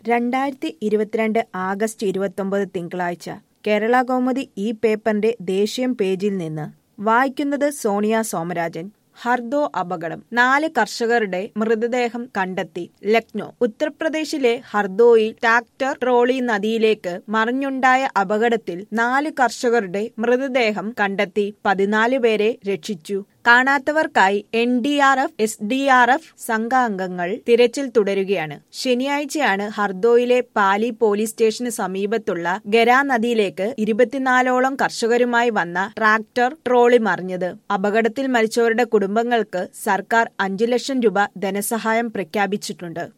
രണ്ടായിരത്തി ഇരുപത്തിരണ്ട് ആഗസ്റ്റ് ഇരുപത്തൊമ്പത് തിങ്കളാഴ്ച കേരള കൗമുദി ഈ പേപ്പറിന്റെ ദേശീയം പേജിൽ നിന്ന് വായിക്കുന്നത് സോണിയ സോമരാജൻ ഹർദോ അപകടം നാല് കർഷകരുടെ മൃതദേഹം കണ്ടെത്തി ലക്നോ ഉത്തർപ്രദേശിലെ ഹർദോയിൽ ട്രാക്ടർ ട്രോളി നദിയിലേക്ക് മറിഞ്ഞുണ്ടായ അപകടത്തിൽ നാല് കർഷകരുടെ മൃതദേഹം കണ്ടെത്തി പതിനാല് പേരെ രക്ഷിച്ചു കാണാത്തവർക്കായി N D R F S D R F സംഘാംഗങ്ങൾ തിരച്ചിൽ തുടരുകയാണ് ശനിയാഴ്ചയാണ് ഹർദോയിലെ പാലി പോലീസ് സ്റ്റേഷന് സമീപത്തുള്ള ഗരാ നദിയിലേക്ക് ഇരുപത്തിനാലോളം കർഷകരുമായി വന്ന ട്രാക്ടർ ട്രോളി മറിഞ്ഞത് അപകടത്തിൽ മരിച്ചവരുടെ കുടുംബങ്ങൾക്ക് സർക്കാർ അഞ്ചു ലക്ഷം രൂപ ധനസഹായം പ്രഖ്യാപിച്ചിട്ടുണ്ട്